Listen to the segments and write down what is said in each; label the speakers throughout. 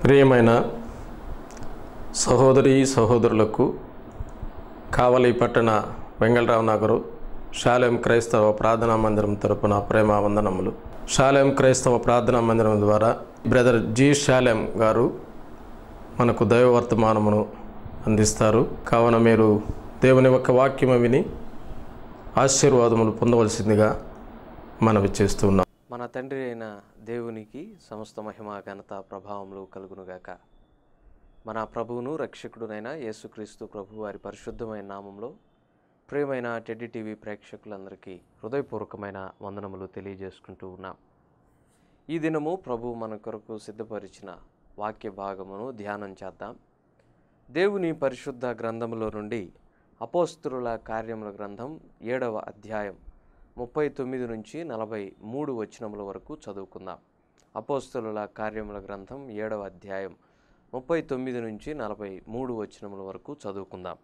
Speaker 1: ప్రియమైన సహోదరి సహోదరులకు కావలి పట్టణ వెంగళరావు నగరు శాలెం క్రైస్తవ ప్రార్థనా మందిరం తరపున ప్రేమ వందనములు శాలెం క్రైస్తవ ప్రార్థనా మందిరం ద్వారా బ్రదర్ జి శాలెం గారు మనకు దైవ వర్తమానమును అందిస్తారు కావున మీరు దేవుని యొక్క వాక్యము విని ఆశీర్వాదములు పొందవలసిందిగా మనవి చేస్తున్నాం
Speaker 2: మన తండ్రి అయిన దేవునికి సమస్త మహిమ ఘనత ప్రభావములు కలుగునుగాక మన ప్రభువును రక్షకుడునైన యేసుక్రీస్తు ప్రభు వారి పరిశుద్ధమైన నామంలో ప్రియమైన టెడ్డి టీవీ ప్రేక్షకులందరికీ హృదయపూర్వకమైన వందనములు తెలియజేసుకుంటూ ఉన్నాం ఈ దినము ప్రభు మన కొరకు సిద్ధపరిచిన వాక్య భాగమును ధ్యానం చేద్దాం దేవుని పరిశుద్ధ గ్రంథములో నుండి అపోస్తుల కార్యముల గ్రంథం ఏడవ అధ్యాయం ముప్పై తొమ్మిది నుంచి నలభై మూడు వచనముల వరకు చదువుకుందాం అపోస్తుల కార్యముల గ్రంథం ఏడవ అధ్యాయం ముప్పై తొమ్మిది నుంచి నలభై మూడు వచనముల వరకు చదువుకుందాం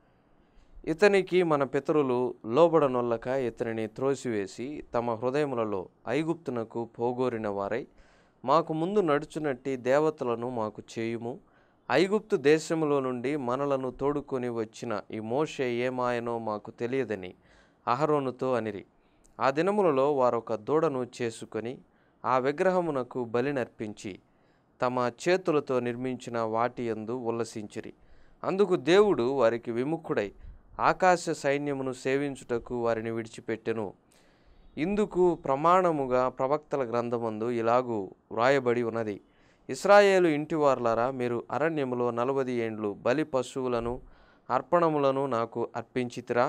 Speaker 2: ఇతనికి మన పితరులు లోబడనొల్లక ఇతనిని త్రోసివేసి తమ హృదయములలో ఐగుప్తునకు పోగోరిన వారై మాకు ముందు నడుచునట్టి దేవతలను మాకు చేయుము ఐగుప్తు దేశములో నుండి మనలను తోడుకొని వచ్చిన ఈ మోషే ఏమాయనో మాకు తెలియదని అహరోనుతో అనిరి ఆ దినములలో వారొక దూడను చేసుకొని ఆ విగ్రహమునకు బలినర్పించి తమ చేతులతో నిర్మించిన వాటి యందు ఉల్లసించిరి అందుకు దేవుడు వారికి విముఖుడై ఆకాశ సైన్యమును సేవించుటకు వారిని విడిచిపెట్టెను ఇందుకు ప్రమాణముగా ప్రవక్తల గ్రంథమందు ఇలాగూ వ్రాయబడి ఉన్నది ఇస్రాయేలు ఇంటివార్లారా మీరు అరణ్యములో నలవది ఏండ్లు బలి పశువులను అర్పణములను నాకు అర్పించితిరా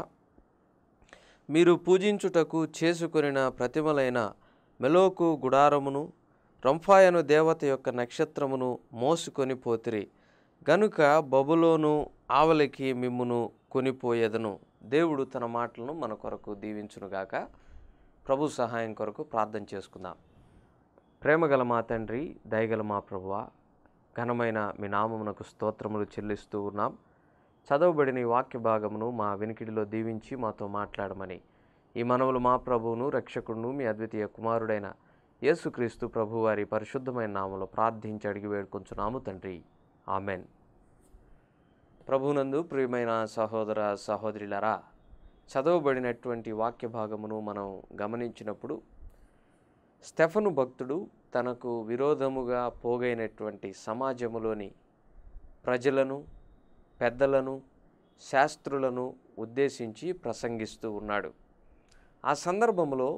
Speaker 2: మీరు పూజించుటకు చేసుకొనిన ప్రతిమలైన మెలోకు గుడారమును రంఫాయను దేవత యొక్క నక్షత్రమును మోసుకొని పోతిరి గనుక బబులోను ఆవలికి మిమ్మును కొనిపోయేదను దేవుడు తన మాటలను మన కొరకు దీవించునుగాక ప్రభు సహాయం కొరకు ప్రార్థన చేసుకుందాం ప్రేమగల మా తండ్రి దయగల మా ప్రభువ ఘనమైన మీ నామమునకు స్తోత్రములు చెల్లిస్తూ ఉన్నాం చదవబడిన ఈ వాక్య భాగమును మా వినికిడిలో దీవించి మాతో మాట్లాడమని ఈ మనవులు మా ప్రభువును రక్షకుడును మీ అద్వితీయ కుమారుడైన యేసుక్రీస్తు ప్రభువారి పరిశుద్ధమైన నామములో ప్రార్థించి అడిగి వేడుకొంచున్నాము తండ్రి ఆమెన్ ప్రభునందు ప్రియమైన సహోదర సహోదరులరా చదవబడినటువంటి వాక్య భాగమును మనం గమనించినప్పుడు స్టెఫను భక్తుడు తనకు విరోధముగా పోగైనటువంటి సమాజములోని ప్రజలను పెద్దలను శాస్త్రులను ఉద్దేశించి ప్రసంగిస్తూ ఉన్నాడు ఆ సందర్భంలో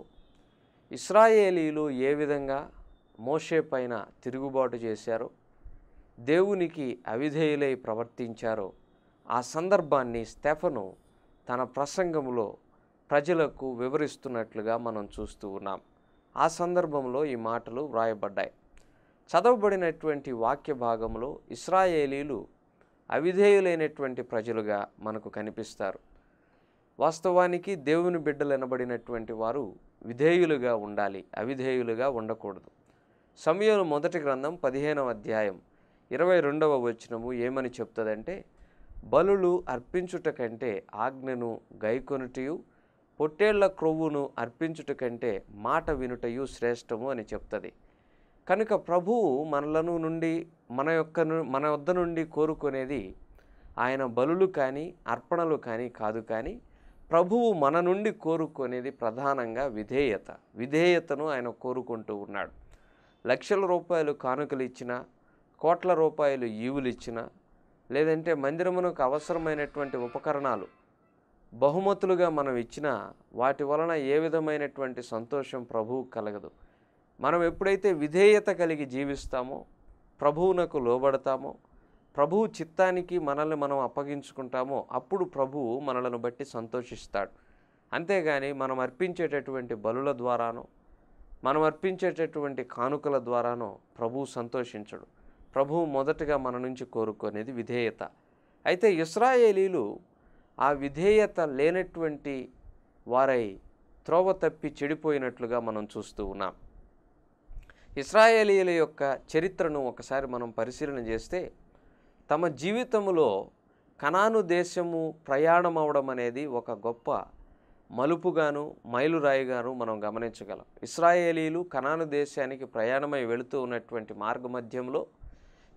Speaker 2: ఇస్రాయేలీలు ఏ విధంగా మోషే పైన తిరుగుబాటు చేశారో దేవునికి అవిధేయులై ప్రవర్తించారో ఆ సందర్భాన్ని స్టెఫను తన ప్రసంగంలో ప్రజలకు వివరిస్తున్నట్లుగా మనం చూస్తూ ఉన్నాం ఆ సందర్భంలో ఈ మాటలు వ్రాయబడ్డాయి చదవబడినటువంటి వాక్య భాగంలో ఇస్రాయేలీలు అవిధేయులైనటువంటి ప్రజలుగా మనకు కనిపిస్తారు వాస్తవానికి దేవుని బిడ్డలు ఎనబడినటువంటి వారు విధేయులుగా ఉండాలి అవిధేయులుగా ఉండకూడదు సమయంలో మొదటి గ్రంథం పదిహేనవ అధ్యాయం ఇరవై రెండవ వచనము ఏమని చెప్తుందంటే బలులు అర్పించుట కంటే ఆజ్ఞను గైకొనుటయు పొట్టేళ్ల క్రొవ్వును అర్పించుట కంటే మాట వినుటయు శ్రేష్టము అని చెప్తుంది కనుక ప్రభువు మనలను నుండి మన యొక్క ను- మన వద్ద నుండి కోరుకునేది ఆయన బలులు కానీ అర్పణలు కానీ కాదు కానీ ప్రభువు మన నుండి కోరుకునేది ప్రధానంగా విధేయత విధేయతను ఆయన కోరుకుంటూ ఉన్నాడు లక్షల రూపాయలు కానుకలు ఇచ్చినా కోట్ల రూపాయలు ఈవులు ఇచ్చినా లేదంటే మందిరమునకు అవసరమైనటువంటి ఉపకరణాలు బహుమతులుగా మనం ఇచ్చినా వాటి వలన ఏ విధమైనటువంటి సంతోషం ప్రభువు కలగదు మనం ఎప్పుడైతే విధేయత కలిగి జీవిస్తామో ప్రభువునకు లోబడతామో ప్రభువు చిత్తానికి మనల్ని మనం అప్పగించుకుంటామో అప్పుడు ప్రభువు మనలను బట్టి సంతోషిస్తాడు అంతేగాని మనం అర్పించేటటువంటి బలుల ద్వారానో మనం అర్పించేటటువంటి కానుకల ద్వారానో ప్రభువు సంతోషించడు ప్రభువు మొదటగా మన నుంచి కోరుకునేది విధేయత అయితే ఇస్రాయేలీలు ఆ విధేయత లేనటువంటి వారై త్రోవ తప్పి చెడిపోయినట్లుగా మనం చూస్తూ ఉన్నాం ఇస్రాయేలీల యొక్క చరిత్రను ఒకసారి మనం పరిశీలన చేస్తే తమ జీవితంలో కనాను దేశము ప్రయాణం అవడం అనేది ఒక గొప్ప మలుపుగాను మైలురాయిగాను మనం గమనించగలం ఇస్రాయేలీలు కనాను దేశానికి ప్రయాణమై వెళుతూ ఉన్నటువంటి మార్గ మధ్యంలో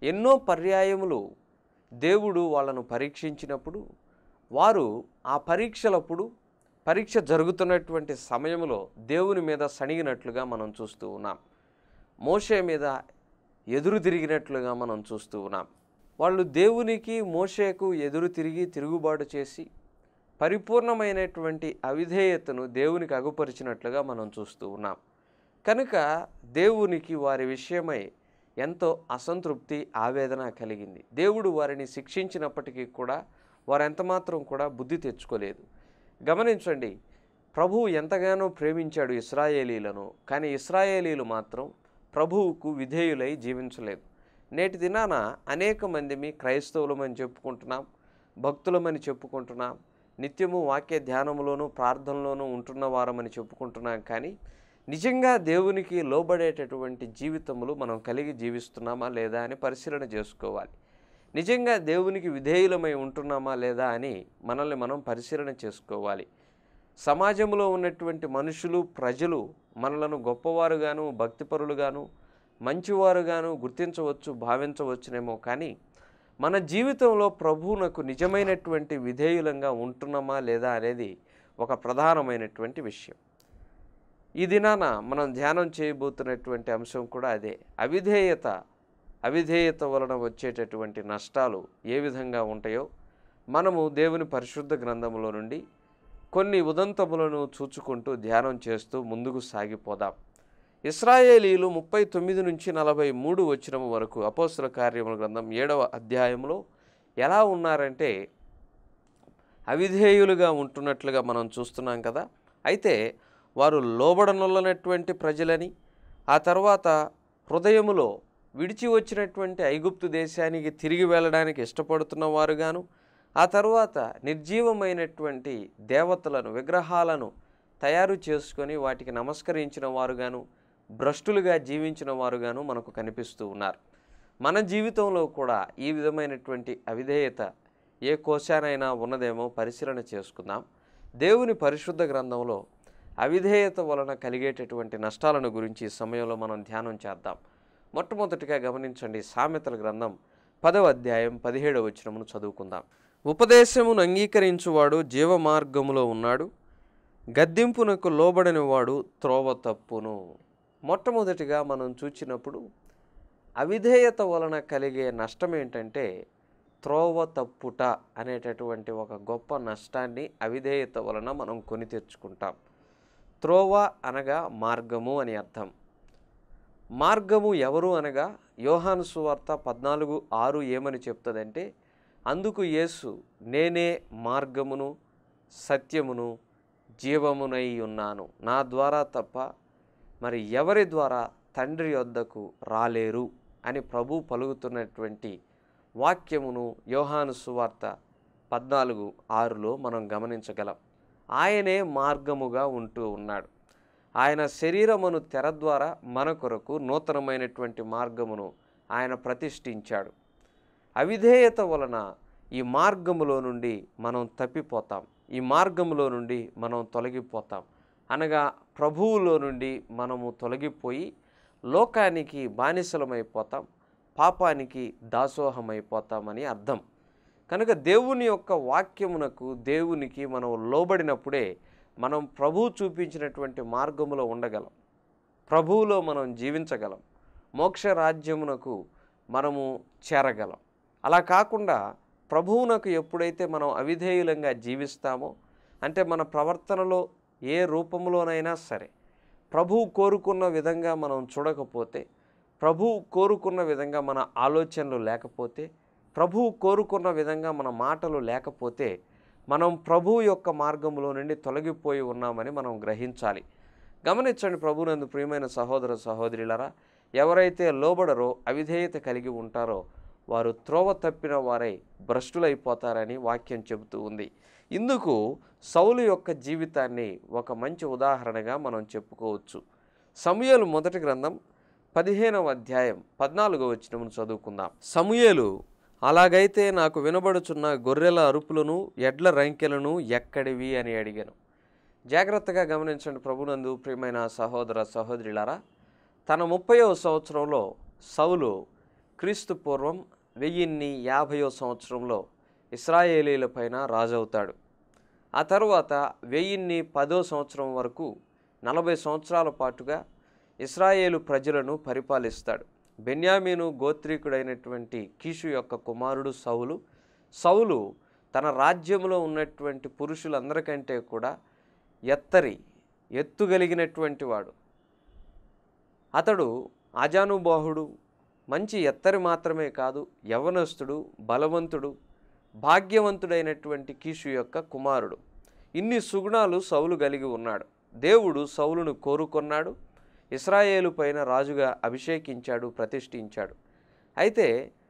Speaker 2: ఎన్నో పర్యాయములు దేవుడు వాళ్ళను పరీక్షించినప్పుడు వారు ఆ పరీక్షలప్పుడు పరీక్ష జరుగుతున్నటువంటి సమయంలో దేవుని మీద సణిగినట్లుగా మనం చూస్తూ ఉన్నాం మోషే మీద ఎదురు తిరిగినట్లుగా మనం చూస్తూ ఉన్నాం వాళ్ళు దేవునికి మోషేకు ఎదురు తిరిగి తిరుగుబాటు చేసి పరిపూర్ణమైనటువంటి అవిధేయతను దేవునికి అగుపరిచినట్లుగా మనం చూస్తూ ఉన్నాం కనుక దేవునికి వారి విషయమై ఎంతో అసంతృప్తి ఆవేదన కలిగింది దేవుడు వారిని శిక్షించినప్పటికీ కూడా వారు ఎంతమాత్రం కూడా బుద్ధి తెచ్చుకోలేదు గమనించండి ప్రభువు ఎంతగానో ప్రేమించాడు ఇస్రాయేలీలను కానీ ఇస్రాయేలీలు మాత్రం ప్రభువుకు విధేయులై జీవించలేదు నేటి దినాన అనేక మందిమి క్రైస్తవులమని చెప్పుకుంటున్నాం భక్తులమని చెప్పుకుంటున్నాం నిత్యము వాక్య ధ్యానంలోనూ ప్రార్థనలోనూ ఉంటున్న వారమని చెప్పుకుంటున్నాం కానీ నిజంగా దేవునికి లోబడేటటువంటి జీవితములు మనం కలిగి జీవిస్తున్నామా లేదా అని పరిశీలన చేసుకోవాలి నిజంగా దేవునికి విధేయులమై ఉంటున్నామా లేదా అని మనల్ని మనం పరిశీలన చేసుకోవాలి సమాజంలో ఉన్నటువంటి మనుషులు ప్రజలు మనలను గొప్పవారుగాను భక్తిపరులుగాను మంచివారుగాను గుర్తించవచ్చు భావించవచ్చునేమో కానీ మన జీవితంలో ప్రభువునకు నిజమైనటువంటి విధేయులంగా ఉంటున్నామా లేదా అనేది ఒక ప్రధానమైనటువంటి విషయం ఈ దినాన మనం ధ్యానం చేయబోతున్నటువంటి అంశం కూడా అదే అవిధేయత అవిధేయత వలన వచ్చేటటువంటి నష్టాలు ఏ విధంగా ఉంటాయో మనము దేవుని పరిశుద్ధ గ్రంథములో నుండి కొన్ని ఉదంతములను చూచుకుంటూ ధ్యానం చేస్తూ ముందుకు సాగిపోదాం ఇస్రాయేలీలు ముప్పై తొమ్మిది నుంచి నలభై మూడు వచ్చిన వరకు అపోస్తుల కార్యముల గ్రంథం ఏడవ అధ్యాయంలో ఎలా ఉన్నారంటే అవిధేయులుగా ఉంటున్నట్లుగా మనం చూస్తున్నాం కదా అయితే వారు లోబడనొల్లనటువంటి ప్రజలని ఆ తర్వాత హృదయములో విడిచి వచ్చినటువంటి ఐగుప్తు దేశానికి తిరిగి వెళ్ళడానికి ఇష్టపడుతున్న వారుగాను ఆ తర్వాత నిర్జీవమైనటువంటి దేవతలను విగ్రహాలను తయారు చేసుకొని వాటికి నమస్కరించిన వారుగాను భ్రష్టులుగా జీవించిన వారుగాను మనకు కనిపిస్తూ ఉన్నారు మన జీవితంలో కూడా ఈ విధమైనటువంటి అవిధేయత ఏ కోశానైనా ఉన్నదేమో పరిశీలన చేసుకుందాం దేవుని పరిశుద్ధ గ్రంథంలో అవిధేయత వలన కలిగేటటువంటి నష్టాలను గురించి ఈ సమయంలో మనం ధ్యానం చేద్దాం మొట్టమొదటిగా గమనించండి సామెతల గ్రంథం పదవ అధ్యాయం పదిహేడవ వచనమును చదువుకుందాం ఉపదేశమును అంగీకరించువాడు జీవ మార్గములో ఉన్నాడు గద్దింపునకు లోబడని వాడు త్రోవ తప్పును మొట్టమొదటిగా మనం చూచినప్పుడు అవిధేయత వలన కలిగే నష్టం ఏంటంటే త్రోవ తప్పుట అనేటటువంటి ఒక గొప్ప నష్టాన్ని అవిధేయత వలన మనం కొని తెచ్చుకుంటాం త్రోవ అనగా మార్గము అని అర్థం మార్గము ఎవరు అనగా యోహాను సువార్త పద్నాలుగు ఆరు ఏమని చెప్తుందంటే అందుకు యేసు నేనే మార్గమును సత్యమును జీవమునై ఉన్నాను నా ద్వారా తప్ప మరి ఎవరి ద్వారా తండ్రి వద్దకు రాలేరు అని ప్రభు పలుకుతున్నటువంటి వాక్యమును యోహాను సువార్త పద్నాలుగు ఆరులో మనం గమనించగలం ఆయనే మార్గముగా ఉంటూ ఉన్నాడు ఆయన శరీరమును తెర ద్వారా మన కొరకు నూతనమైనటువంటి మార్గమును ఆయన ప్రతిష్ఠించాడు అవిధేయత వలన ఈ మార్గములో నుండి మనం తప్పిపోతాం ఈ మార్గములో నుండి మనం తొలగిపోతాం అనగా ప్రభువులో నుండి మనము తొలగిపోయి లోకానికి బానిసలమైపోతాం పాపానికి దాసోహమైపోతామని అర్థం కనుక దేవుని యొక్క వాక్యమునకు దేవునికి మనం లోబడినప్పుడే మనం ప్రభువు చూపించినటువంటి మార్గములో ఉండగలం ప్రభువులో మనం జీవించగలం మోక్ష రాజ్యమునకు మనము చేరగలం అలా కాకుండా ప్రభువునకు ఎప్పుడైతే మనం అవిధేయులంగా జీవిస్తామో అంటే మన ప్రవర్తనలో ఏ రూపంలోనైనా సరే ప్రభువు కోరుకున్న విధంగా మనం చూడకపోతే ప్రభువు కోరుకున్న విధంగా మన ఆలోచనలు లేకపోతే ప్రభువు కోరుకున్న విధంగా మన మాటలు లేకపోతే మనం ప్రభువు యొక్క మార్గంలో నుండి తొలగిపోయి ఉన్నామని మనం గ్రహించాలి గమనించండి ప్రభునందు ప్రియమైన సహోదర సహోదరులరా ఎవరైతే లోబడరో అవిధేయత కలిగి ఉంటారో వారు త్రోవ తప్పిన వారై భ్రష్టులైపోతారని వాక్యం చెబుతూ ఉంది ఇందుకు సౌలు యొక్క జీవితాన్ని ఒక మంచి ఉదాహరణగా మనం చెప్పుకోవచ్చు సమూయేలు మొదటి గ్రంథం పదిహేనవ అధ్యాయం పద్నాలుగో వచనమును చదువుకుందాం సమూయేలు అలాగైతే నాకు వినబడుచున్న గొర్రెల అరుపులను ఎడ్ల రంకెలను ఎక్కడివి అని అడిగాను జాగ్రత్తగా గమనించండి ప్రభునందు ప్రియమైన సహోదర సహోదరులారా తన ముప్పైవ సంవత్సరంలో సౌలు క్రీస్తు పూర్వం వెయ్యిన్ని యాభయో సంవత్సరంలో ఇస్రాయేలీల పైన రాజవుతాడు ఆ తరువాత వెయ్యిన్ని పదో సంవత్సరం వరకు నలభై సంవత్సరాల పాటుగా ఇస్రాయేలు ప్రజలను పరిపాలిస్తాడు బెన్యామీను గోత్రీకుడైనటువంటి కీషు యొక్క కుమారుడు సౌలు సౌలు తన రాజ్యంలో ఉన్నటువంటి పురుషులందరికంటే కూడా ఎత్తరి ఎత్తుగలిగినటువంటి వాడు అతడు ఆజానుబాహుడు మంచి ఎత్తరి మాత్రమే కాదు యవనస్తుడు బలవంతుడు భాగ్యవంతుడైనటువంటి కీషు యొక్క కుమారుడు ఇన్ని సుగుణాలు సౌలు కలిగి ఉన్నాడు దేవుడు సౌలును కోరుకొన్నాడు ఇస్రాయేలు పైన రాజుగా అభిషేకించాడు ప్రతిష్ఠించాడు అయితే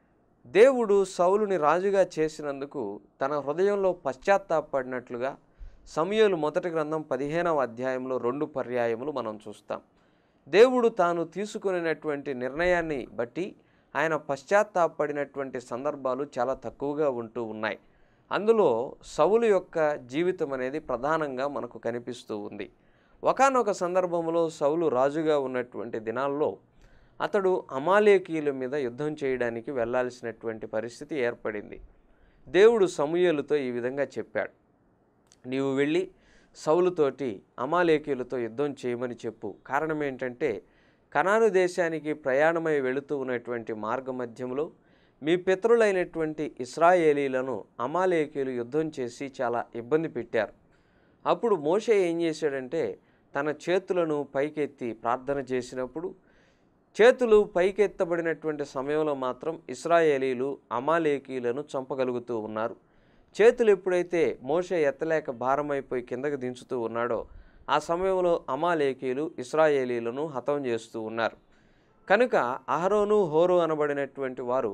Speaker 2: దేవుడు సౌలుని రాజుగా చేసినందుకు తన హృదయంలో పశ్చాత్తాపడినట్లుగా సమయలు మొదటి గ్రంథం పదిహేనవ అధ్యాయంలో రెండు పర్యాయములు మనం చూస్తాం దేవుడు తాను తీసుకునేటువంటి నిర్ణయాన్ని బట్టి ఆయన పశ్చాత్తాపడినటువంటి సందర్భాలు చాలా తక్కువగా ఉంటూ ఉన్నాయి అందులో సౌలు యొక్క జీవితం అనేది ప్రధానంగా మనకు కనిపిస్తూ ఉంది ఒకానొక సందర్భంలో సౌలు రాజుగా ఉన్నటువంటి దినాల్లో అతడు అమాలేకీయుల మీద యుద్ధం చేయడానికి వెళ్ళాల్సినటువంటి పరిస్థితి ఏర్పడింది దేవుడు సమూయేలుతో ఈ విధంగా చెప్పాడు నీవు వెళ్ళి సౌలుతోటి అమాలేకీయులతో యుద్ధం చేయమని చెప్పు కారణం ఏంటంటే కనాను దేశానికి ప్రయాణమై వెళుతూ ఉన్నటువంటి మార్గ మధ్యంలో మీ పితరులైనటువంటి ఇస్రాయేలీలను అమాలేకీయులు యుద్ధం చేసి చాలా ఇబ్బంది పెట్టారు అప్పుడు మోషే ఏం చేశాడంటే తన చేతులను పైకెత్తి ప్రార్థన చేసినప్పుడు చేతులు పైకెత్తబడినటువంటి సమయంలో మాత్రం ఇస్రాయేలీలు అమాలేకీయులను చంపగలుగుతూ ఉన్నారు చేతులు ఎప్పుడైతే మోషే ఎత్తలేక భారమైపోయి కిందకి దించుతూ ఉన్నాడో ఆ సమయంలో అమాలేకీయులు ఇస్రాయేలీలను హతం చేస్తూ ఉన్నారు కనుక అహరోను హోరు అనబడినటువంటి వారు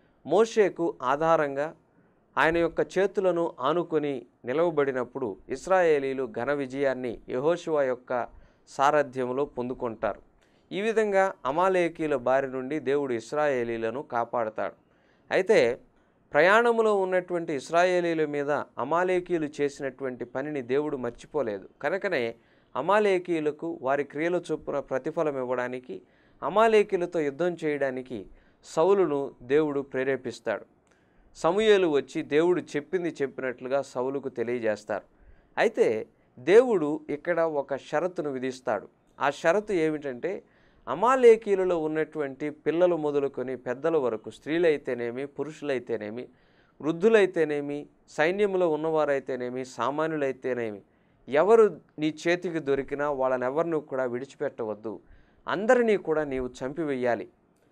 Speaker 2: మోషేకు ఆధారంగా ఆయన యొక్క చేతులను ఆనుకొని నిలవబడినప్పుడు ఇస్రాయేలీలు ఘన విజయాన్ని యహోశివ యొక్క సారథ్యంలో పొందుకుంటారు ఈ విధంగా అమాలేకీల బారి నుండి దేవుడు ఇస్రాయేలీలను కాపాడతాడు అయితే ప్రయాణములో ఉన్నటువంటి ఇస్రాయేలీల మీద అమాలేకీయులు చేసినటువంటి పనిని దేవుడు మర్చిపోలేదు కనుకనే అమాలేకీయులకు వారి క్రియల చొప్పున ప్రతిఫలం ఇవ్వడానికి అమాలేకీలతో యుద్ధం చేయడానికి సౌలును దేవుడు ప్రేరేపిస్తాడు సమూయేలు వచ్చి దేవుడు చెప్పింది చెప్పినట్లుగా సౌలుకు తెలియజేస్తారు అయితే దేవుడు ఇక్కడ ఒక షరతును విధిస్తాడు ఆ షరతు ఏమిటంటే అమాలేకీలలో ఉన్నటువంటి పిల్లలు మొదలుకొని పెద్దల వరకు స్త్రీలైతేనేమి పురుషులైతేనేమి వృద్ధులైతేనేమి సైన్యంలో ఉన్నవారైతేనేమి సామాన్యులైతేనేమి ఎవరు నీ చేతికి దొరికినా వాళ్ళని ఎవరిని కూడా విడిచిపెట్టవద్దు అందరినీ కూడా నీవు చంపివేయాలి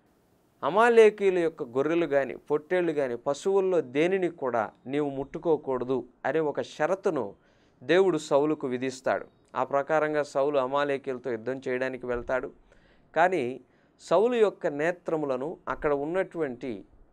Speaker 2: అమాలేకీల యొక్క గొర్రెలు కానీ పొట్టేళ్ళు కానీ పశువుల్లో దేనిని కూడా నీవు ముట్టుకోకూడదు అనే ఒక షరతును దేవుడు సౌలుకు విధిస్తాడు ఆ ప్రకారంగా సౌలు అమాలేకీలతో యుద్ధం చేయడానికి వెళ్తాడు కానీ సౌలు యొక్క నేత్రములను అక్కడ ఉన్నటువంటి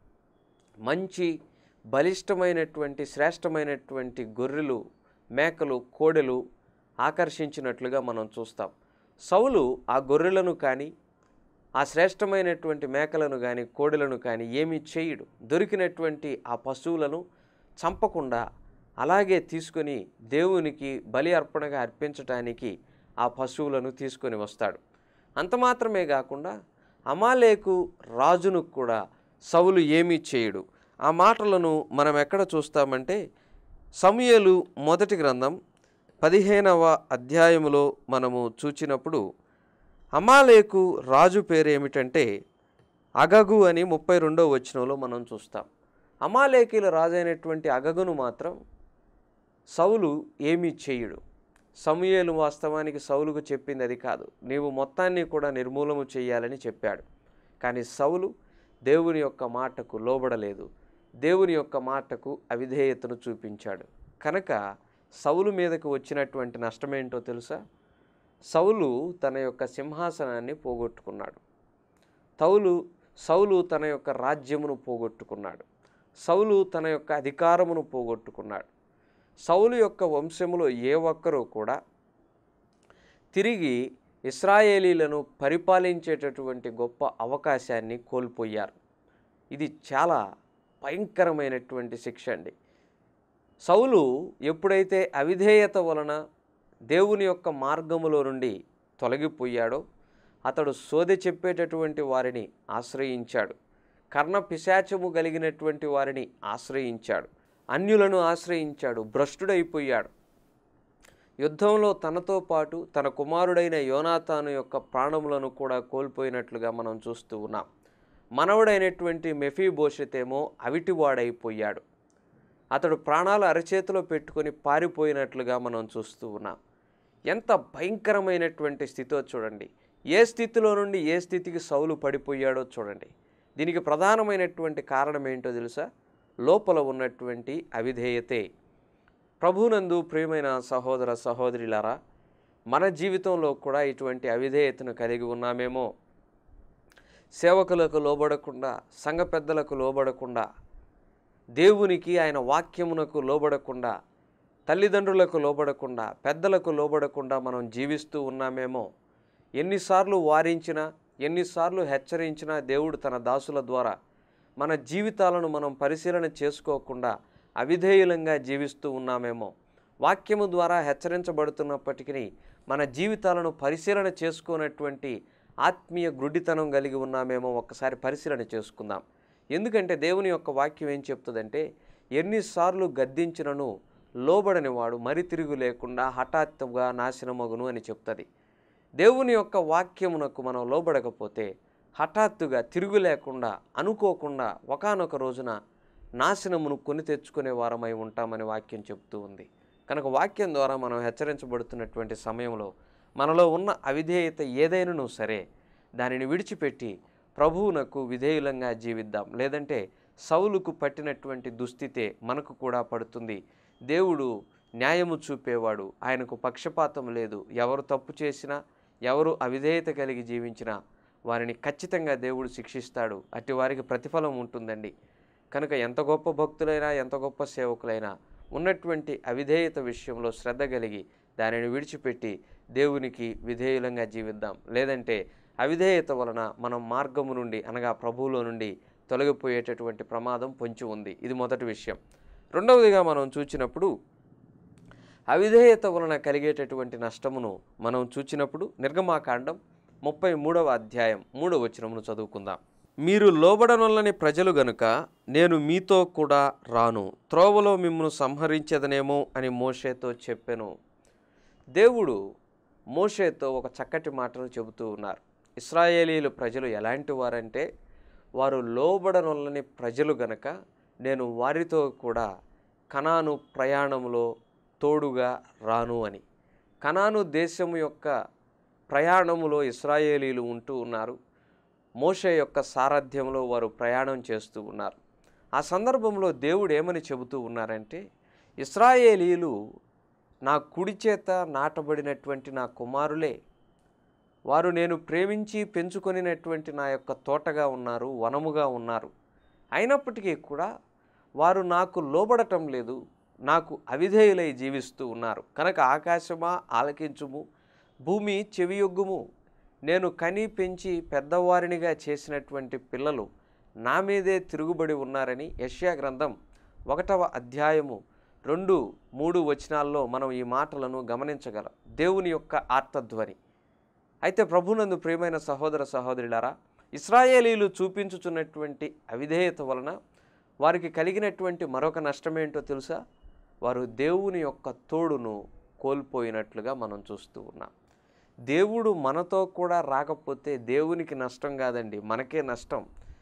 Speaker 2: మంచి బలిష్టమైనటువంటి శ్రేష్టమైనటువంటి గొర్రెలు మేకలు కోడెలు ఆకర్షించినట్లుగా మనం చూస్తాం సౌలు ఆ గొర్రెలను కానీ ఆ శ్రేష్టమైనటువంటి మేకలను కానీ కోడెలను కానీ ఏమీ చేయడు దొరికినటువంటి ఆ పశువులను చంపకుండా అలాగే తీసుకొని దేవునికి బలి అర్పణగా అర్పించటానికి ఆ పశువులను తీసుకొని వస్తాడు అంత మాత్రమే కాకుండా అమాలేకు రాజును కూడా సౌలు ఏమీ చేయడు ఆ మాటలను మనం ఎక్కడ చూస్తామంటే సమయలు మొదటి గ్రంథం పదిహేనవ అధ్యాయములో మనము చూచినప్పుడు అమాలేకు రాజు పేరు ఏమిటంటే అగగు అని ముప్పై రెండో వచనంలో మనం చూస్తాం అమాలేకీల రాజు అయినటువంటి అగగును మాత్రం సౌలు ఏమీ చేయడు సమూయేలు వాస్తవానికి సౌలుకు చెప్పింది అది కాదు నీవు మొత్తాన్ని కూడా నిర్మూలము చేయాలని చెప్పాడు కానీ సౌలు దేవుని యొక్క మాటకు లోబడలేదు దేవుని యొక్క మాటకు అవిధేయతను చూపించాడు కనుక సౌలు మీదకు వచ్చినటువంటి నష్టమేంటో తెలుసా సౌలు తన యొక్క సింహాసనాన్ని పోగొట్టుకున్నాడు తౌలు సౌలు తన యొక్క రాజ్యమును పోగొట్టుకున్నాడు సౌలు తన యొక్క అధికారమును పోగొట్టుకున్నాడు సౌలు యొక్క వంశములో ఏ ఒక్కరూ కూడా తిరిగి ఇస్రాయేలీలను పరిపాలించేటటువంటి గొప్ప అవకాశాన్ని కోల్పోయారు ఇది చాలా భయంకరమైనటువంటి శిక్ష అండి సౌలు ఎప్పుడైతే అవిధేయత వలన దేవుని యొక్క మార్గములో నుండి తొలగిపోయాడో అతడు సోదె చెప్పేటటువంటి వారిని ఆశ్రయించాడు కర్ణ పిశాచము కలిగినటువంటి వారిని ఆశ్రయించాడు అన్యులను ఆశ్రయించాడు భ్రష్టుడైపోయాడు యుద్ధంలో తనతో పాటు తన కుమారుడైన యోనాతాను యొక్క ప్రాణములను కూడా కోల్పోయినట్లుగా మనం చూస్తూ ఉన్నాం మనవడైనటువంటి మెఫీభోషతేమో అవిటివాడైపోయాడు అతడు ప్రాణాలు అరచేతిలో పెట్టుకొని పారిపోయినట్లుగా మనం చూస్తూ ఉన్నాం ఎంత భయంకరమైనటువంటి స్థితో చూడండి ఏ స్థితిలో నుండి ఏ స్థితికి సౌలు పడిపోయాడో చూడండి దీనికి ప్రధానమైనటువంటి కారణం ఏంటో తెలుసా లోపల ఉన్నటువంటి అవిధేయతే ప్రభునందు ప్రియమైన సహోదర సహోదరులారా మన జీవితంలో కూడా ఇటువంటి అవిధేయతను కలిగి ఉన్నామేమో సేవకులకు లోబడకుండా సంఘ పెద్దలకు లోబడకుండా దేవునికి ఆయన వాక్యమునకు లోబడకుండా తల్లిదండ్రులకు లోబడకుండా పెద్దలకు లోబడకుండా మనం జీవిస్తూ ఉన్నామేమో ఎన్నిసార్లు వారించినా ఎన్నిసార్లు హెచ్చరించినా దేవుడు తన దాసుల ద్వారా మన జీవితాలను మనం పరిశీలన చేసుకోకుండా అవిధేయులంగా జీవిస్తూ ఉన్నామేమో వాక్యము ద్వారా హెచ్చరించబడుతున్నప్పటికీ మన జీవితాలను పరిశీలన చేసుకోనటువంటి ఆత్మీయ గుడ్డితనం కలిగి ఉన్నామేమో ఒక్కసారి పరిశీలన చేసుకుందాం ఎందుకంటే దేవుని యొక్క వాక్యం ఏం చెప్తుందంటే ఎన్నిసార్లు గద్దించినను లోబడని వాడు మరి తిరుగు లేకుండా హఠాత్తుగా నాశనమగును అని చెప్తుంది దేవుని యొక్క వాక్యమునకు మనం లోబడకపోతే హఠాత్తుగా తిరుగు లేకుండా అనుకోకుండా ఒకానొక రోజున నాశనమును కొని తెచ్చుకునే వారమై ఉంటామని వాక్యం చెప్తూ ఉంది కనుక వాక్యం ద్వారా మనం హెచ్చరించబడుతున్నటువంటి సమయంలో మనలో ఉన్న అవిధేయత ఏదైనాను సరే దానిని విడిచిపెట్టి ప్రభువునకు విధేయులంగా జీవిద్దాం లేదంటే సౌలుకు పట్టినటువంటి దుస్థితే మనకు కూడా పడుతుంది దేవుడు న్యాయము చూపేవాడు ఆయనకు పక్షపాతం లేదు ఎవరు తప్పు చేసినా ఎవరు అవిధేయత కలిగి జీవించినా వారిని ఖచ్చితంగా దేవుడు శిక్షిస్తాడు అట్టి వారికి ప్రతిఫలం ఉంటుందండి కనుక ఎంత గొప్ప భక్తులైనా ఎంత గొప్ప సేవకులైనా ఉన్నటువంటి అవిధేయత విషయంలో శ్రద్ధ కలిగి దానిని విడిచిపెట్టి దేవునికి విధేయులంగా జీవిద్దాం లేదంటే అవిధేయత వలన మనం మార్గము నుండి అనగా ప్రభువులో నుండి తొలగిపోయేటటువంటి ప్రమాదం పొంచి ఉంది ఇది మొదటి విషయం రెండవదిగా మనం చూచినప్పుడు అవిధేయత వలన కలిగేటటువంటి నష్టమును మనం చూచినప్పుడు నిర్గమాకాండం ముప్పై మూడవ అధ్యాయం మూడవ వచనమును చదువుకుందాం మీరు లోబడనొల్లని ప్రజలు గనుక నేను మీతో కూడా రాను త్రోవలో మిమ్మల్ని సంహరించదనేమో అని మోషేతో చెప్పెను దేవుడు మోషేతో ఒక చక్కటి మాటను చెబుతూ ఉన్నారు ఇస్రాయేలీలు ప్రజలు ఎలాంటి వారంటే వారు లోబడనొల్లని ప్రజలు గనక నేను వారితో కూడా కనాను ప్రయాణంలో తోడుగా రాను అని కనాను దేశము యొక్క ప్రయాణములో ఇస్రాయేలీలు ఉంటూ ఉన్నారు మోషే యొక్క సారథ్యంలో వారు ప్రయాణం చేస్తూ ఉన్నారు ఆ సందర్భంలో దేవుడు ఏమని చెబుతూ ఉన్నారంటే ఇస్రాయేలీలు నా కుడి చేత నాటబడినటువంటి నా కుమారులే వారు నేను ప్రేమించి పెంచుకొనినటువంటి నా యొక్క తోటగా ఉన్నారు వనముగా ఉన్నారు అయినప్పటికీ కూడా వారు నాకు లోబడటం లేదు నాకు అవిధేయులై జీవిస్తూ ఉన్నారు కనుక ఆకాశమా ఆలకించుము భూమి చెవియొగ్గుము నేను కని పెంచి పెద్దవారినిగా చేసినటువంటి పిల్లలు నా మీదే తిరుగుబడి ఉన్నారని యష్యా గ్రంథం ఒకటవ అధ్యాయము రెండు మూడు వచనాల్లో మనం ఈ మాటలను గమనించగలం దేవుని యొక్క ఆర్తధ్వని అయితే ప్రభునందు ప్రియమైన సహోదర సహోదరులారా ఇస్రాయేలీలు చూపించుచున్నటువంటి అవిధేయత వలన వారికి కలిగినటువంటి మరొక నష్టమేంటో తెలుసా వారు దేవుని యొక్క తోడును కోల్పోయినట్లుగా మనం చూస్తూ ఉన్నాం దేవుడు మనతో కూడా రాకపోతే దేవునికి నష్టం కాదండి మనకే నష్టం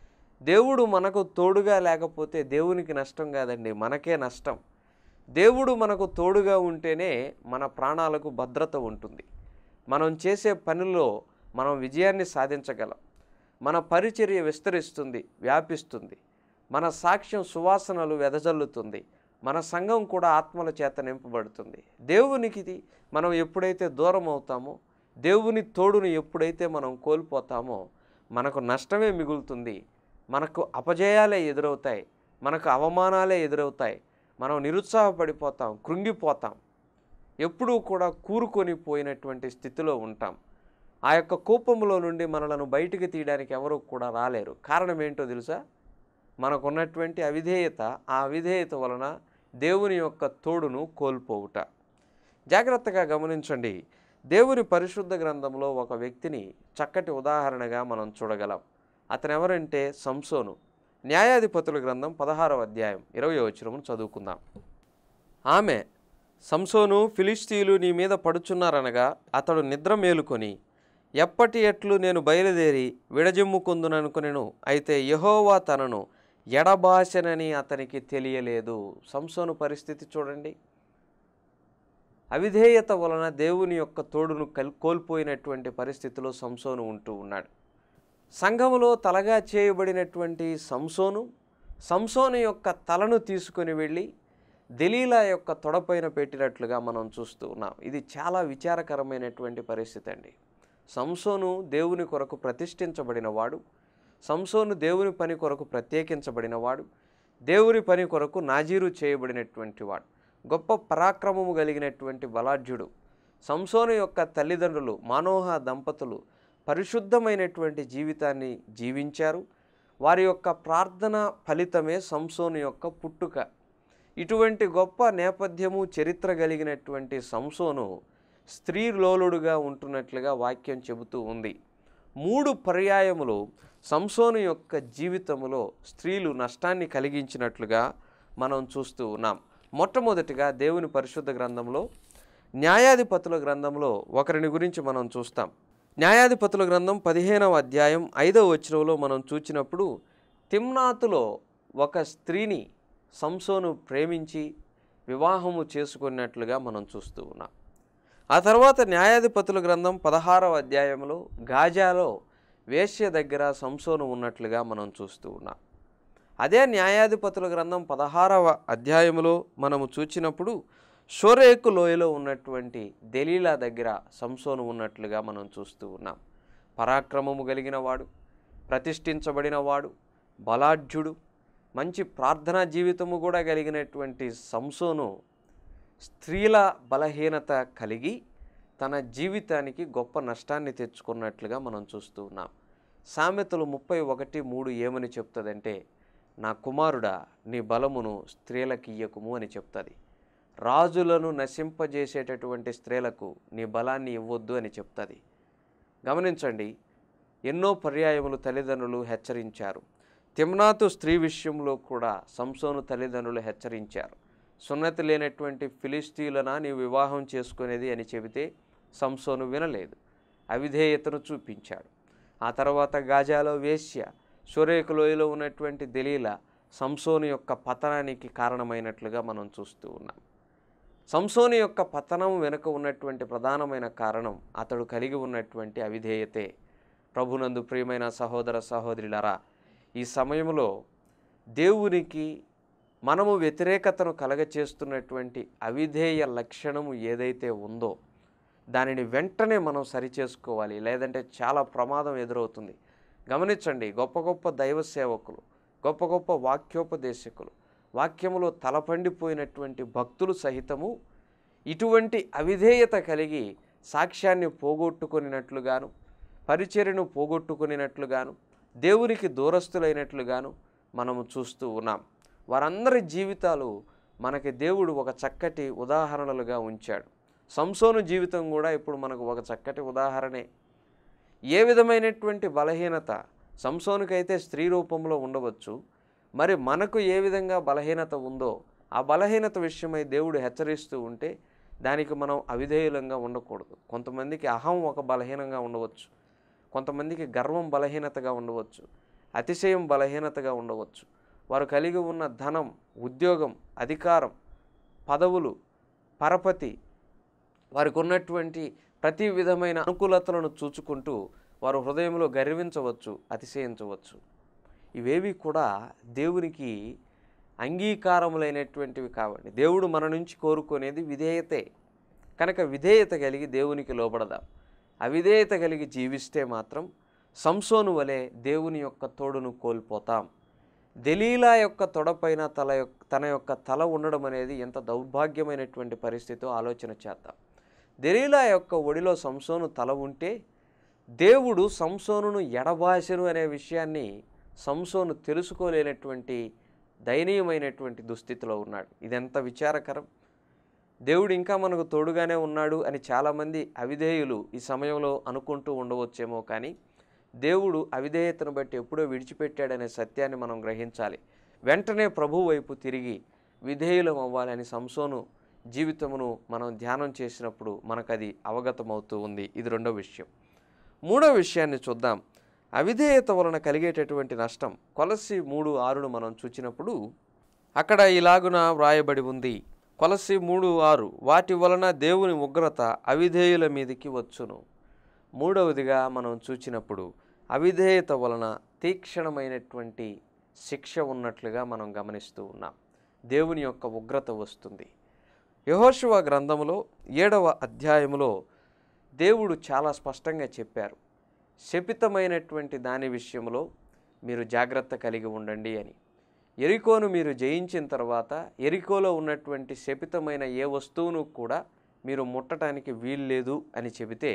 Speaker 2: దేవుడు మనకు తోడుగా లేకపోతే దేవునికి నష్టం కాదండి మనకే నష్టం దేవుడు మనకు తోడుగా ఉంటేనే మన ప్రాణాలకు భద్రత ఉంటుంది మనం చేసే పనిలో మనం విజయాన్ని సాధించగలం మన పరిచర్య విస్తరిస్తుంది వ్యాపిస్తుంది మన సాక్ష్యం సువాసనలు వెదజల్లుతుంది మన సంఘం కూడా ఆత్మల చేత నింపబడుతుంది దేవునికి ఇది మనం ఎప్పుడైతే దూరం అవుతామో దేవుని తోడుని ఎప్పుడైతే మనం కోల్పోతామో మనకు నష్టమే మిగులుతుంది మనకు అపజయాలే ఎదురవుతాయి మనకు అవమానాలే ఎదురవుతాయి మనం నిరుత్సాహపడిపోతాం కృంగిపోతాం ఎప్పుడూ కూడా కూరుకొని పోయినటువంటి స్థితిలో ఉంటాం ఆ యొక్క కోపములో నుండి మనలను బయటికి తీయడానికి ఎవరు కూడా రాలేరు కారణం ఏంటో తెలుసా మనకున్నటువంటి అవిధేయత ఆ అవిధేయత వలన దేవుని యొక్క తోడును కోల్పోవుట జాగ్రత్తగా గమనించండి దేవుని పరిశుద్ధ గ్రంథంలో ఒక వ్యక్తిని చక్కటి ఉదాహరణగా మనం చూడగలం అతను ఎవరంటే సంసోను న్యాయాధిపతుల గ్రంథం పదహారవ అధ్యాయం ఇరవై వచనమును చదువుకుందాం ఆమె సంసోను ఫిలిస్తీయులు నీ మీద పడుచున్నారనగా అతడు నిద్ర మేలుకొని ఎప్పటి ఎట్లు నేను బయలుదేరి విడజిమ్ముకుందుననుకునేను అయితే యహోవా తనను ఎడబాసనని అతనికి తెలియలేదు సంసోను పరిస్థితి చూడండి అవిధేయత వలన దేవుని యొక్క తోడును కల్ కోల్పోయినటువంటి పరిస్థితిలో సంసోను ఉంటూ ఉన్నాడు సంఘములో తలగా చేయబడినటువంటి సంసోను సంసోను యొక్క తలను తీసుకొని వెళ్ళి దలీలా యొక్క తొడపైన పెట్టినట్లుగా మనం చూస్తూ ఉన్నాం ఇది చాలా విచారకరమైనటువంటి పరిస్థితి అండి సంసోను దేవుని కొరకు ప్రతిష్ఠించబడినవాడు సంసోను దేవుని పని కొరకు ప్రత్యేకించబడినవాడు దేవుని పని కొరకు నాజీరు చేయబడినటువంటి వాడు గొప్ప పరాక్రమము కలిగినటువంటి బలాఢ్యుడు సంసోను యొక్క తల్లిదండ్రులు మానోహ దంపతులు పరిశుద్ధమైనటువంటి జీవితాన్ని జీవించారు వారి యొక్క ప్రార్థన ఫలితమే సంసోను యొక్క పుట్టుక ఇటువంటి గొప్ప నేపథ్యము చరిత్ర కలిగినటువంటి సంసోను స్త్రీ లోలుడుగా ఉంటున్నట్లుగా వాక్యం చెబుతూ ఉంది మూడు పర్యాయములు సంసోను యొక్క జీవితములో స్త్రీలు నష్టాన్ని కలిగించినట్లుగా మనం చూస్తూ ఉన్నాం మొట్టమొదటిగా దేవుని పరిశుద్ధ గ్రంథంలో న్యాయాధిపతుల గ్రంథంలో ఒకరిని గురించి మనం చూస్తాం న్యాయాధిపతుల గ్రంథం పదిహేనవ అధ్యాయం ఐదవ వచనంలో మనం చూచినప్పుడు తిమ్నాతులో ఒక స్త్రీని సంసోను ప్రేమించి వివాహము చేసుకున్నట్లుగా మనం చూస్తూ ఉన్నాం ఆ తర్వాత న్యాయాధిపతుల గ్రంథం పదహారవ అధ్యాయంలో గాజాలో వేశ్య దగ్గర సంసోను ఉన్నట్లుగా మనం చూస్తూ ఉన్నాం అదే న్యాయాధిపతుల గ్రంథం పదహారవ అధ్యాయంలో మనము చూచినప్పుడు షోరేకు లోయలో ఉన్నటువంటి దెలీలా దగ్గర సంసోను ఉన్నట్లుగా మనం చూస్తూ ఉన్నాం పరాక్రమము కలిగిన వాడు ప్రతిష్ఠించబడిన వాడు బలాఢ్యుడు మంచి ప్రార్థనా జీవితము కూడా కలిగినటువంటి సంసోను స్త్రీల బలహీనత కలిగి తన జీవితానికి గొప్ప నష్టాన్ని తెచ్చుకున్నట్లుగా మనం చూస్తూ ఉన్నాం సామెతలు ముప్పై ఒకటి మూడు ఏమని చెప్తుందంటే నా కుమారుడా నీ బలమును స్త్రీలకి ఇయ్యకుము అని చెప్తుంది రాజులను నశింపజేసేటటువంటి స్త్రీలకు నీ బలాన్ని ఇవ్వద్దు అని చెప్తుంది గమనించండి ఎన్నో పర్యాయములు తల్లిదండ్రులు హెచ్చరించారు తిమ్నాతు స్త్రీ విషయంలో కూడా సంసోను తల్లిదండ్రులు హెచ్చరించారు సున్నతి లేనటువంటి ఫిలిస్తీయులనా నీవు వివాహం చేసుకునేది అని చెబితే సంసోను వినలేదు అవిధేయతను చూపించాడు ఆ తర్వాత గాజాలో వేశ్య షొరేకు లోయలో ఉన్నటువంటి దలీల సంసోను యొక్క పతనానికి కారణమైనట్లుగా మనం చూస్తూ ఉన్నాం సంసోని యొక్క పతనం వెనుక ఉన్నటువంటి ప్రధానమైన కారణం అతడు కలిగి ఉన్నటువంటి అవిధేయతే ప్రభునందు ప్రియమైన సహోదర సహోదరులరా ఈ సమయంలో దేవునికి మనము వ్యతిరేకతను కలగచేస్తున్నటువంటి అవిధేయ లక్షణము ఏదైతే ఉందో దానిని వెంటనే మనం సరిచేసుకోవాలి లేదంటే చాలా ప్రమాదం ఎదురవుతుంది గమనించండి గొప్ప గొప్ప దైవ సేవకులు గొప్ప గొప్ప వాక్యోపదేశకులు వాక్యములో తలపండిపోయినటువంటి భక్తులు సహితము ఇటువంటి అవిధేయత కలిగి సాక్ష్యాన్ని పోగొట్టుకునినట్లుగాను పరిచర్యను పోగొట్టుకునినట్లుగాను దేవునికి దూరస్తులైనట్లుగాను మనము చూస్తూ ఉన్నాం వారందరి జీవితాలు మనకి దేవుడు ఒక చక్కటి ఉదాహరణలుగా ఉంచాడు సంసోను జీవితం కూడా ఇప్పుడు మనకు ఒక చక్కటి ఉదాహరణే ఏ విధమైనటువంటి బలహీనత సంసోనుకైతే స్త్రీ రూపంలో ఉండవచ్చు మరి మనకు ఏ విధంగా బలహీనత ఉందో ఆ బలహీనత విషయమై దేవుడు హెచ్చరిస్తూ ఉంటే దానికి మనం అవిధేయులంగా ఉండకూడదు కొంతమందికి అహం ఒక బలహీనంగా ఉండవచ్చు కొంతమందికి గర్వం బలహీనతగా ఉండవచ్చు అతిశయం బలహీనతగా ఉండవచ్చు వారు కలిగి ఉన్న ధనం ఉద్యోగం అధికారం పదవులు పరపతి వారికి ఉన్నటువంటి ప్రతి విధమైన అనుకూలతలను చూచుకుంటూ వారు హృదయంలో గర్వించవచ్చు అతిశయించవచ్చు ఇవేవి కూడా దేవునికి అంగీకారములైనటువంటివి కావండి దేవుడు మన నుంచి కోరుకునేది విధేయతే కనుక విధేయత కలిగి దేవునికి లోబడదాం అవిధేయత కలిగి జీవిస్తే మాత్రం సంసోను వలె దేవుని యొక్క తోడును కోల్పోతాం దలీలా యొక్క తొడపైన తల యొక్క తన యొక్క తల ఉండడం అనేది ఎంత దౌర్భాగ్యమైనటువంటి పరిస్థితో ఆలోచన చేద్దాం దలీలా యొక్క ఒడిలో సంసోను తల ఉంటే దేవుడు సంసోనును ఎడబాసెను అనే విషయాన్ని సంసోను తెలుసుకోలేనటువంటి దయనీయమైనటువంటి దుస్థితిలో ఉన్నాడు ఇదెంత విచారకరం దేవుడు ఇంకా మనకు తోడుగానే ఉన్నాడు అని చాలామంది అవిధేయులు ఈ సమయంలో అనుకుంటూ ఉండవచ్చేమో కానీ దేవుడు అవిధేయతను బట్టి ఎప్పుడో విడిచిపెట్టాడనే సత్యాన్ని మనం గ్రహించాలి వెంటనే ప్రభు వైపు తిరిగి విధేయులం అవ్వాలని సంసోను జీవితమును మనం ధ్యానం చేసినప్పుడు మనకు అది అవగతమవుతూ ఉంది ఇది రెండో విషయం మూడో విషయాన్ని చూద్దాం అవిధేయత వలన కలిగేటటువంటి నష్టం కొలసి మూడు ఆరును మనం చూచినప్పుడు అక్కడ ఇలాగున వ్రాయబడి ఉంది కొలసి మూడు ఆరు వాటి వలన దేవుని ఉగ్రత అవిధేయుల మీదికి వచ్చును మూడవదిగా మనం చూచినప్పుడు అవిధేయత వలన తీక్షణమైనటువంటి శిక్ష ఉన్నట్లుగా మనం గమనిస్తూ ఉన్నాం దేవుని యొక్క ఉగ్రత వస్తుంది యహోశివ గ్రంథములో ఏడవ అధ్యాయములో దేవుడు చాలా స్పష్టంగా చెప్పారు శపితమైనటువంటి దాని విషయంలో మీరు జాగ్రత్త కలిగి ఉండండి అని ఎరికోను మీరు జయించిన తర్వాత ఎరికోలో ఉన్నటువంటి శపితమైన ఏ వస్తువును కూడా మీరు ముట్టడానికి వీల్లేదు అని చెబితే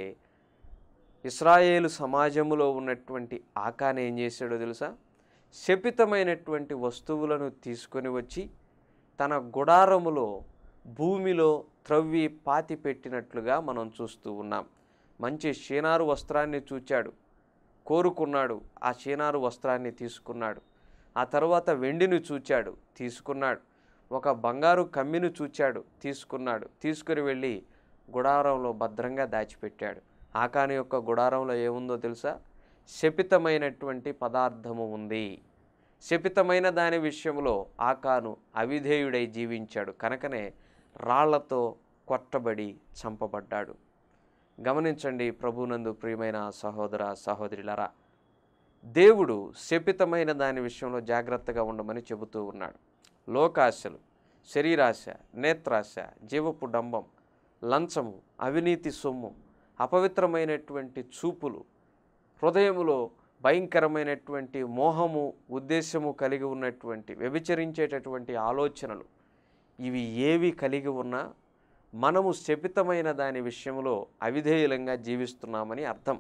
Speaker 2: ఇస్రాయేలు సమాజంలో ఉన్నటువంటి ఆకాన్ ఏం చేశాడో తెలుసా శపితమైనటువంటి వస్తువులను తీసుకొని వచ్చి తన గుడారములో భూమిలో త్రవ్వి పాతి పెట్టినట్లుగా మనం చూస్తూ ఉన్నాం మంచి షీనారు వస్త్రాన్ని చూచాడు కోరుకున్నాడు ఆ షీనారు వస్త్రాన్ని తీసుకున్నాడు ఆ తర్వాత వెండిని చూచాడు తీసుకున్నాడు ఒక బంగారు కమ్మిని చూచాడు తీసుకున్నాడు తీసుకుని వెళ్ళి గుడారంలో భద్రంగా దాచిపెట్టాడు ఆకాని యొక్క గుడారంలో ఏముందో తెలుసా శపితమైనటువంటి పదార్థము ఉంది శపితమైన దాని విషయంలో ఆకాను అవిధేయుడై జీవించాడు కనుకనే రాళ్లతో కొట్టబడి చంపబడ్డాడు గమనించండి ప్రభునందు ప్రియమైన సహోదర సహోదరులరా దేవుడు శపితమైన దాని విషయంలో జాగ్రత్తగా ఉండమని చెబుతూ ఉన్నాడు లోకాశలు శరీరాశ నేత్రాశ జీవపు డంబం లంచము అవినీతి సొమ్ము అపవిత్రమైనటువంటి చూపులు హృదయములో భయంకరమైనటువంటి మోహము ఉద్దేశము కలిగి ఉన్నటువంటి వ్యభిచరించేటటువంటి ఆలోచనలు ఇవి ఏవి కలిగి ఉన్నా మనము శపితమైన దాని విషయంలో అవిధేయులంగా జీవిస్తున్నామని అర్థం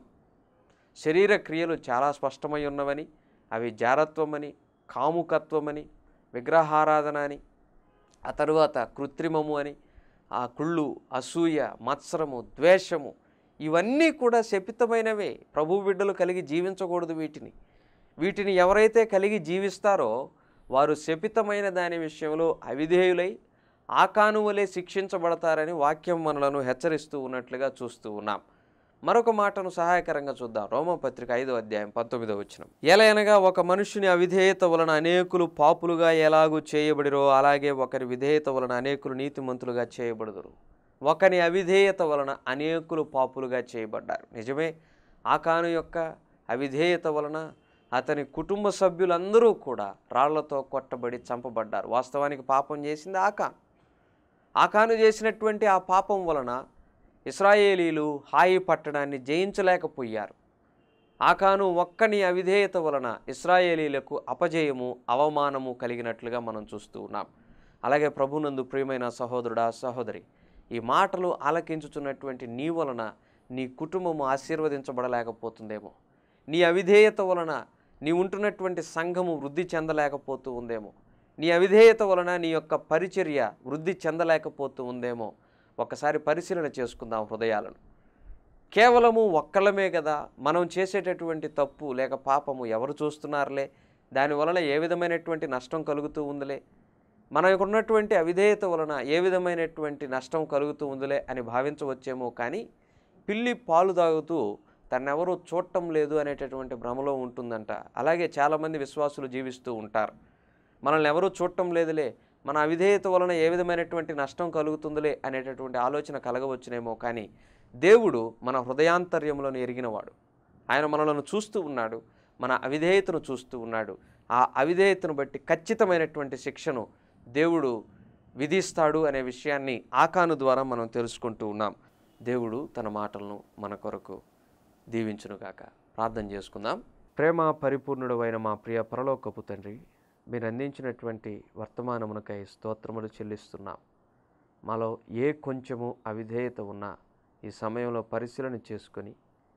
Speaker 2: శరీర క్రియలు చాలా స్పష్టమై ఉన్నవని అవి జారత్వమని కాముకత్వమని విగ్రహారాధన అని ఆ తరువాత కృత్రిమము అని ఆ కుళ్ళు అసూయ మత్సరము ద్వేషము ఇవన్నీ కూడా శపితమైనవే ప్రభు బిడ్డలు కలిగి జీవించకూడదు వీటిని వీటిని ఎవరైతే కలిగి జీవిస్తారో వారు శపితమైన దాని విషయంలో అవిధేయులై ఆకానువలే శిక్షించబడతారని వాక్యం మనలను హెచ్చరిస్తూ ఉన్నట్లుగా చూస్తూ ఉన్నాం మరొక మాటను సహాయకరంగా చూద్దాం రోమపత్రిక ఐదో అధ్యాయం పంతొమ్మిదో వచ్చిన ఎలయనగా ఒక మనుషుని అవిధేయత వలన అనేకులు పాపులుగా ఎలాగూ చేయబడిరో అలాగే ఒకరి విధేయత వలన అనేకులు నీతిమంతులుగా చేయబడుదురు ఒకని అవిధేయత వలన అనేకులు పాపులుగా చేయబడ్డారు నిజమే ఆకాను యొక్క అవిధేయత వలన అతని కుటుంబ సభ్యులందరూ కూడా రాళ్లతో కొట్టబడి చంపబడ్డారు వాస్తవానికి పాపం చేసింది ఆకాన్ ఆకాను చేసినటువంటి ఆ పాపం వలన ఇస్రాయేలీలు హాయి పట్టణాన్ని జయించలేకపోయారు ఆకాను ఒక్కని అవిధేయత వలన ఇస్రాయేలీలకు అపజయము అవమానము కలిగినట్లుగా మనం చూస్తూ ఉన్నాం అలాగే ప్రభునందు ప్రియమైన సహోదరుడా సహోదరి ఈ మాటలు ఆలకించుచున్నటువంటి నీ వలన నీ కుటుంబము ఆశీర్వదించబడలేకపోతుందేమో నీ అవిధేయత వలన నీ ఉంటున్నటువంటి సంఘము వృద్ధి చెందలేకపోతూ ఉందేమో నీ అవిధేయత వలన నీ యొక్క పరిచర్య వృద్ధి చెందలేకపోతూ ఉందేమో ఒకసారి పరిశీలన చేసుకుందాం హృదయాలను కేవలము ఒక్కళ్ళమే కదా మనం చేసేటటువంటి తప్పు లేక పాపము ఎవరు చూస్తున్నారులే దానివలన ఏ విధమైనటువంటి నష్టం కలుగుతూ ఉందిలే మనకు ఉన్నటువంటి అవిధేయత వలన ఏ విధమైనటువంటి నష్టం కలుగుతూ ఉందిలే అని భావించవచ్చేమో కానీ పిల్లి పాలు తాగుతూ తన్నెవరూ చూడటం లేదు అనేటటువంటి భ్రమలో ఉంటుందంట అలాగే చాలామంది విశ్వాసులు జీవిస్తూ ఉంటారు మనల్ని ఎవరూ చూడటం లేదులే మన అవిధేయత వలన ఏ విధమైనటువంటి నష్టం కలుగుతుందిలే అనేటటువంటి ఆలోచన కలగవచ్చునేమో కానీ దేవుడు మన హృదయాంతర్యములను ఎరిగినవాడు ఆయన మనలను చూస్తూ ఉన్నాడు మన అవిధేయతను చూస్తూ ఉన్నాడు ఆ అవిధేయతను బట్టి ఖచ్చితమైనటువంటి శిక్షను దేవుడు విధిస్తాడు అనే విషయాన్ని ఆకాను ద్వారా మనం తెలుసుకుంటూ ఉన్నాం దేవుడు తన మాటలను మన కొరకు దీవించునుగాక ప్రార్థన చేసుకుందాం ప్రేమ పరిపూర్ణుడు అయిన మా ప్రియ పరలోకపు తండ్రి మీరు అందించినటువంటి వర్తమానమునకై స్తోత్రములు చెల్లిస్తున్నాం మాలో ఏ కొంచెము అవిధేయత ఉన్నా ఈ సమయంలో పరిశీలన చేసుకొని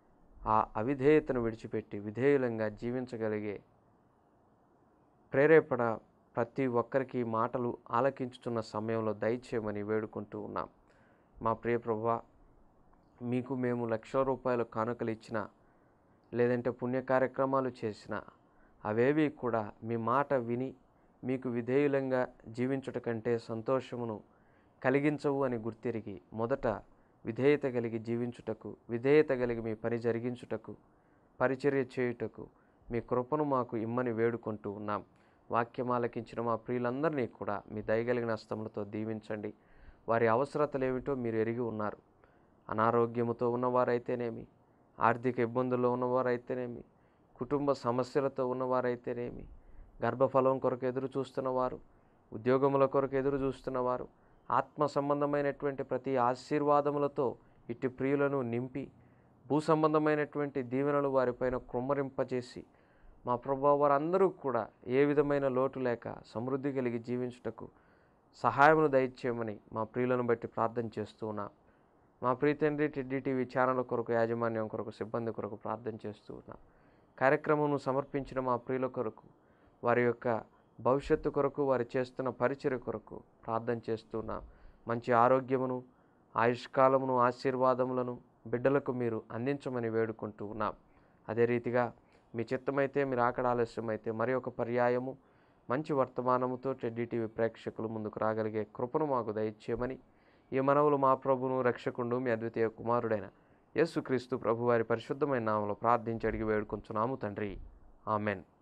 Speaker 2: ఆ అవిధేయతను విడిచిపెట్టి విధేయులంగా జీవించగలిగే ప్రేరేపణ ప్రతి ఒక్కరికి మాటలు ఆలకించుతున్న సమయంలో దయచేయమని వేడుకుంటూ ఉన్నాం మా ప్రియ ప్రభువా మీకు మేము లక్ష రూపాయల కానుకలు ఇచ్చిన లేదంటే పుణ్య కార్యక్రమాలు చేసినా అవేవి కూడా మీ మాట విని మీకు విధేయులంగా జీవించుట కంటే సంతోషమును కలిగించవు అని గుర్తిరిగి మొదట విధేయత కలిగి జీవించుటకు విధేయత కలిగి మీ పని జరిగించుటకు పరిచర్య చేయుటకు మీ కృపను మాకు ఇమ్మని వేడుకుంటూ ఉన్నాం వాక్యం ఆలకించిన మా ప్రియులందరినీ కూడా మీ దయగలిగిన హస్తములతో దీవించండి వారి అవసరతలు ఏమిటో మీరు ఎరిగి ఉన్నారు అనారోగ్యముతో ఉన్నవారైతేనేమి ఆర్థిక ఇబ్బందుల్లో ఉన్నవారైతేనేమి కుటుంబ సమస్యలతో ఉన్నవారైతేనేమి గర్భఫలం కొరకు ఎదురు చూస్తున్నవారు ఉద్యోగముల కొరకు ఎదురు చూస్తున్నవారు ఆత్మ సంబంధమైనటువంటి ప్రతి ఆశీర్వాదములతో ఇట్టి ప్రియులను నింపి భూ సంబంధమైనటువంటి దీవెనలు వారిపైన కృమ్మరింపజేసి మా ప్రభావ వారందరూ కూడా ఏ విధమైన లోటు లేక సమృద్ధి కలిగి జీవించుటకు సహాయమును దయచేయమని మా ప్రియులను బట్టి ప్రార్థన చేస్తూ ఉన్నాం మా ప్రియ తండ్రి టిడ్డీ టీవీ ఛానల్ కొరకు యాజమాన్యం కొరకు సిబ్బంది కొరకు ప్రార్థన చేస్తూ ఉన్నాం కార్యక్రమం సమర్పించిన మా ప్రియుల కొరకు వారి యొక్క భవిష్యత్తు కొరకు వారు చేస్తున్న పరిచయ కొరకు ప్రార్థన చేస్తున్నాం మంచి ఆరోగ్యమును ఆయుష్కాలమును ఆశీర్వాదములను బిడ్డలకు మీరు అందించమని వేడుకుంటూ ఉన్నాం అదే రీతిగా మీ చిత్తమైతే మీరు ఆకడ ఆలస్యమైతే మరి ఒక పర్యాయము మంచి వర్తమానముతో టెడ్డీ టీవీ ప్రేక్షకులు ముందుకు రాగలిగే కృపను మాకు దయచేయమని ఈ మనవులు మా ప్రభును రక్షకుండు మీ అద్వితీయ కుమారుడైన యేసుక్రీస్తు ప్రభువారి పరిశుద్ధమైన నామలో ప్రార్థించి అడిగి వేడుకొంచున్నాము తండ్రి ఆమెన్